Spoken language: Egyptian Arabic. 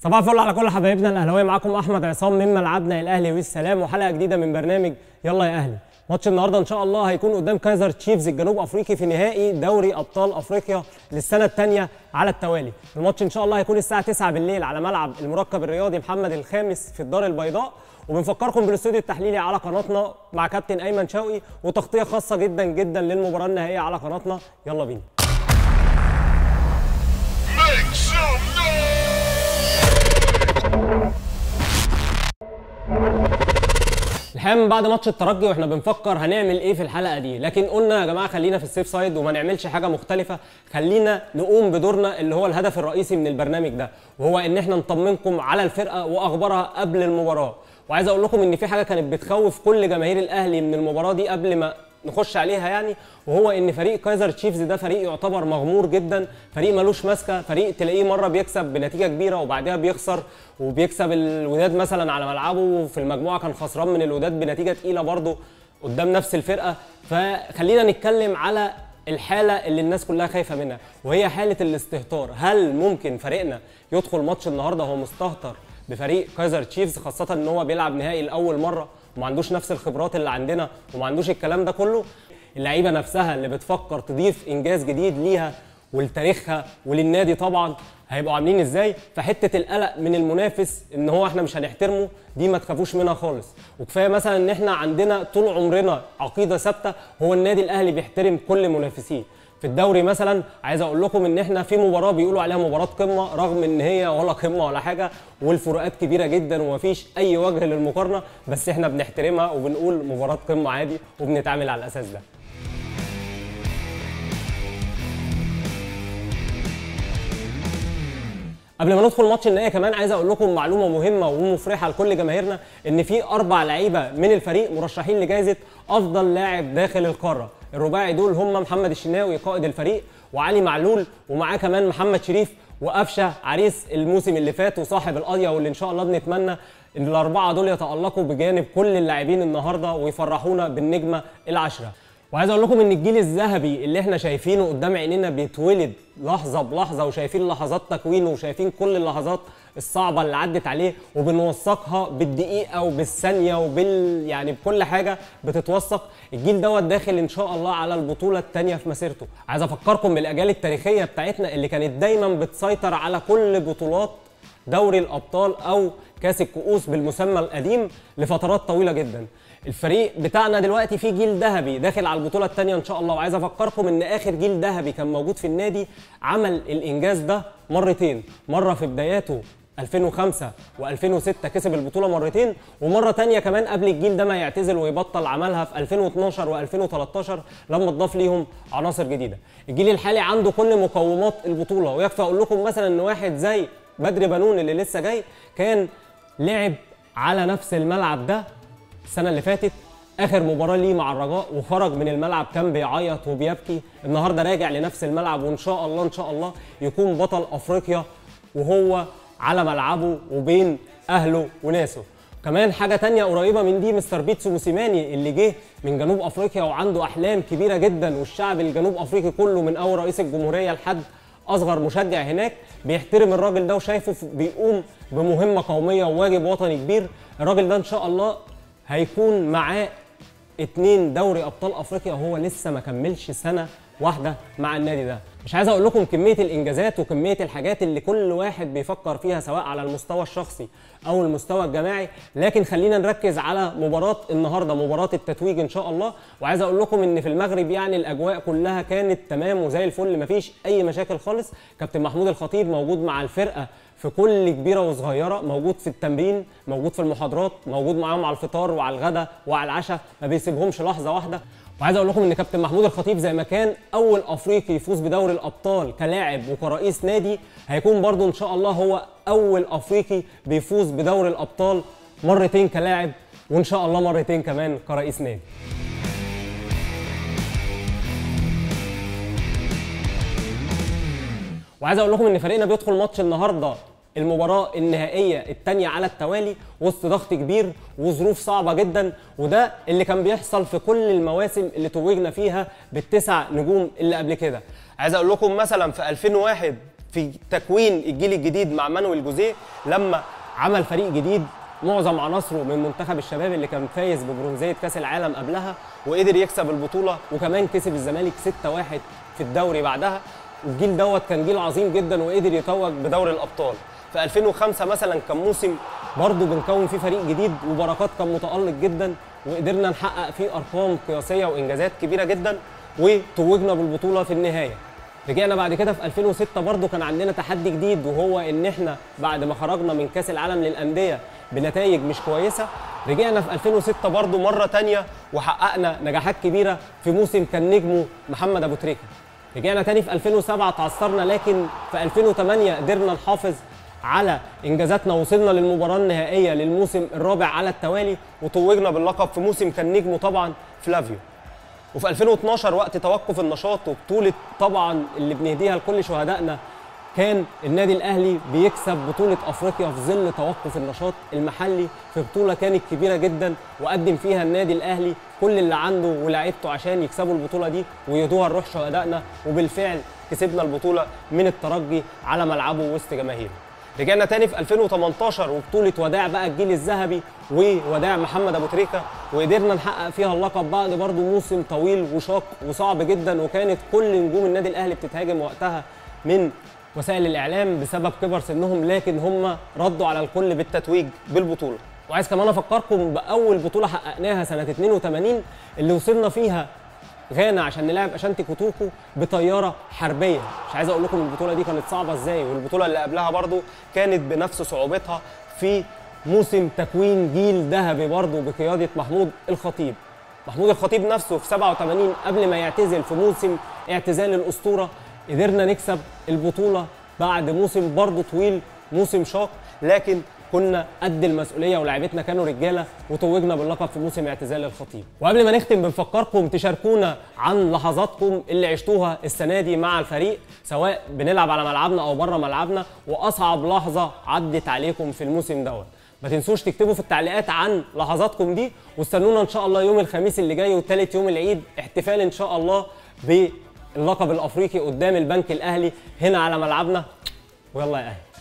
صباح الفل على كل حبايبنا الاهلاويه معاكم احمد عصام من ملعبنا الاهلي والسلام وحلقه جديده من برنامج يلا يا اهلي ماتش النهارده ان شاء الله هيكون قدام كايزر تشيفز الجنوب افريقي في نهائي دوري ابطال افريقيا للسنه الثانيه على التوالي الماتش ان شاء الله هيكون الساعه 9 بالليل على ملعب المركب الرياضي محمد الخامس في الدار البيضاء وبنفكركم بالاستوديو التحليلي على قناتنا مع كابتن ايمن شوقي وتغطيه خاصه جدا جدا للمباراه النهائيه على قناتنا يلا بينا Make some الحقيقه من بعد ماتش الترجي واحنا بنفكر هنعمل ايه في الحلقه دي لكن قلنا يا جماعه خلينا في السيف سايد وما نعملش حاجه مختلفه خلينا نقوم بدورنا اللي هو الهدف الرئيسي من البرنامج ده وهو ان احنا نطمنكم على الفرقه واخبارها قبل المباراه وعايز اقول لكم ان في حاجه كانت بتخوف كل جماهير الاهلي من المباراه دي قبل ما نخش عليها يعني وهو ان فريق كايزر تشيفز ده فريق يعتبر مغمور جدا فريق ملوش ماسكه فريق تلاقيه مره بيكسب بنتيجه كبيره وبعدها بيخسر وبيكسب الوداد مثلا على ملعبه وفي المجموعه كان خسران من الوداد بنتيجه تقيله برده قدام نفس الفرقه فخلينا نتكلم على الحاله اللي الناس كلها خايفه منها وهي حاله الاستهتار هل ممكن فريقنا يدخل ماتش النهارده هو مستهتر بفريق كايزر تشيفز خاصه ان هو بيلعب نهائي لاول مره وما عندوش نفس الخبرات اللي عندنا وما عندوش الكلام ده كله اللعيبه نفسها اللي بتفكر تضيف انجاز جديد ليها ولتاريخها وللنادي طبعا هيبقوا عاملين ازاي فحته القلق من المنافس ان هو احنا مش هنحترمه دي ما تخافوش منها خالص وكفايه مثلا ان احنا عندنا طول عمرنا عقيده ثابته هو النادي الاهلي بيحترم كل منافسيه في الدوري مثلا عايز اقول لكم ان احنا في مباراه بيقولوا عليها مباراه قمه رغم ان هي ولا قمه ولا حاجه والفروقات كبيره جدا ومفيش اي وجه للمقارنه بس احنا بنحترمها وبنقول مباراه قمه عادي وبنتعامل على الاساس ده قبل ما ندخل ماتش النهائي كمان عايز اقول لكم معلومه مهمه ومفرحه لكل جماهيرنا ان في اربع لعيبه من الفريق مرشحين لجائزه افضل لاعب داخل القاره الرباعي دول هم محمد الشناوي قائد الفريق وعلي معلول ومعاه كمان محمد شريف وقفشه عريس الموسم اللي فات وصاحب القضيه واللي ان شاء الله بنتمنى ان الاربعه دول يتالقوا بجانب كل اللاعبين النهارده ويفرحونا بالنجمه العشره وعايز اقول لكم ان الجيل الذهبي اللي احنا شايفينه قدام عينينا بيتولد لحظه بلحظه وشايفين لحظات تكوينه وشايفين كل اللحظات الصعبه اللي عدت عليه وبنوثقها بالدقيقه وبالثانيه وبال يعني بكل حاجه بتتوثق الجيل دوت داخل ان شاء الله على البطوله الثانيه في مسيرته عايز افكركم بالاجيال التاريخيه بتاعتنا اللي كانت دايما بتسيطر على كل بطولات دوري الابطال او كاس الكؤوس بالمسمى القديم لفترات طويله جدا الفريق بتاعنا دلوقتي فيه جيل ذهبي داخل على البطوله الثانيه ان شاء الله وعايز افكركم ان اخر جيل ذهبي كان موجود في النادي عمل الانجاز ده مرتين مره في بداياته 2005 و2006 كسب البطوله مرتين ومره تانية كمان قبل الجيل ده ما يعتزل ويبطل عملها في 2012 و2013 لما اتضاف ليهم عناصر جديده الجيل الحالي عنده كل مقومات البطوله ويكفي اقول لكم مثلا ان واحد زي بدر بنون اللي لسه جاي كان لعب على نفس الملعب ده السنه اللي فاتت اخر مباراه ليه مع الرجاء وخرج من الملعب كان بيعيط وبيبكي النهارده راجع لنفس الملعب وان شاء الله ان شاء الله يكون بطل افريقيا وهو على ملعبه وبين اهله وناسه كمان حاجه تانية قريبه من دي مستر بيتسو موسيماني اللي جه من جنوب افريقيا وعنده احلام كبيره جدا والشعب الجنوب افريقي كله من اول رئيس الجمهوريه لحد اصغر مشجع هناك بيحترم الراجل ده وشايفه بيقوم بمهمه قوميه وواجب وطني كبير الراجل ده ان شاء الله هيكون معاه اتنين دوري ابطال افريقيا وهو لسه ما كملش سنه واحده مع النادي ده مش عايز اقول لكم كميه الانجازات وكميه الحاجات اللي كل واحد بيفكر فيها سواء على المستوى الشخصي او المستوى الجماعي لكن خلينا نركز على مباراه النهارده مباراه التتويج ان شاء الله وعايز اقول لكم ان في المغرب يعني الاجواء كلها كانت تمام وزي الفل مفيش اي مشاكل خالص كابتن محمود الخطيب موجود مع الفرقه في كل كبيره وصغيره موجود في التمرين موجود في المحاضرات موجود معاهم على الفطار وعلى الغداء وعلى العشاء ما بيسيبهمش لحظه واحده وعايز اقول لكم ان كابتن محمود الخطيب زي ما كان اول افريقي يفوز بدوري الابطال كلاعب وكرئيس نادي هيكون برضو ان شاء الله هو اول افريقي بيفوز بدوري الابطال مرتين كلاعب وان شاء الله مرتين كمان كرئيس نادي وعايز اقول لكم ان فريقنا بيدخل ماتش النهارده المباراة النهائية الثانية على التوالي وسط ضغط كبير وظروف صعبة جدا وده اللي كان بيحصل في كل المواسم اللي توجنا فيها بالتسع نجوم اللي قبل كده. عايز اقول لكم مثلا في 2001 في تكوين الجيل الجديد مع مانويل جوزيه لما عمل فريق جديد معظم عناصره من منتخب الشباب اللي كان فايز ببرونزيه كاس العالم قبلها وقدر يكسب البطوله وكمان كسب الزمالك 6-1 في الدوري بعدها الجيل دوت كان جيل عظيم جدا وقدر يتوج بدوري الابطال في 2005 مثلا كان موسم برضه بنكون فيه فريق جديد وبركات كان متالق جدا وقدرنا نحقق فيه ارقام قياسيه وانجازات كبيره جدا وتوجنا بالبطوله في النهايه رجعنا بعد كده في 2006 برضه كان عندنا تحدي جديد وهو ان احنا بعد ما خرجنا من كاس العالم للانديه بنتائج مش كويسه رجعنا في 2006 برضه مره تانية وحققنا نجاحات كبيره في موسم كان نجمه محمد ابو تريكه رجعنا تاني في 2007 تعثرنا لكن في 2008 قدرنا نحافظ على انجازاتنا وصلنا للمباراه النهائيه للموسم الرابع على التوالي وتوجنا باللقب في موسم كان نجمه طبعا فلافيو وفي 2012 وقت توقف النشاط وبطوله طبعا اللي بنهديها لكل شهدائنا كان النادي الاهلي بيكسب بطوله افريقيا في ظل توقف النشاط المحلي في بطوله كانت كبيره جدا وقدم فيها النادي الاهلي كل اللي عنده ولاعيبته عشان يكسبوا البطوله دي ويهدوها لروح شهدائنا وبالفعل كسبنا البطوله من الترجي على ملعبه وسط جماهيره رجعنا تاني في 2018 وبطولة وداع بقى الجيل الذهبي ووداع محمد ابو تريكه وقدرنا نحقق فيها اللقب بعد برضه موسم طويل وشاق وصعب جدا وكانت كل نجوم النادي الاهلي بتتهاجم وقتها من وسائل الاعلام بسبب كبر سنهم لكن هم ردوا على الكل بالتتويج بالبطوله وعايز كمان افكركم باول بطوله حققناها سنه 82 اللي وصلنا فيها غانا عشان نلعب اشانتي كوتوكو بطياره حربيه مش عايز اقول لكم البطوله دي كانت صعبه ازاي والبطوله اللي قبلها برضو كانت بنفس صعوبتها في موسم تكوين جيل ذهبي برضو بقياده محمود الخطيب محمود الخطيب نفسه في 87 قبل ما يعتزل في موسم اعتزال الاسطوره قدرنا نكسب البطوله بعد موسم برضو طويل موسم شاق لكن كنا قد المسؤوليه ولاعيبتنا كانوا رجاله وتوجنا باللقب في موسم اعتزال الخطيب وقبل ما نختم بنفكركم تشاركونا عن لحظاتكم اللي عشتوها السنه دي مع الفريق سواء بنلعب على ملعبنا او بره ملعبنا واصعب لحظه عدت عليكم في الموسم دوت ما تنسوش تكتبوا في التعليقات عن لحظاتكم دي واستنونا ان شاء الله يوم الخميس اللي جاي وثالث يوم العيد احتفال ان شاء الله باللقب الافريقي قدام البنك الاهلي هنا على ملعبنا ويلا يا اهلي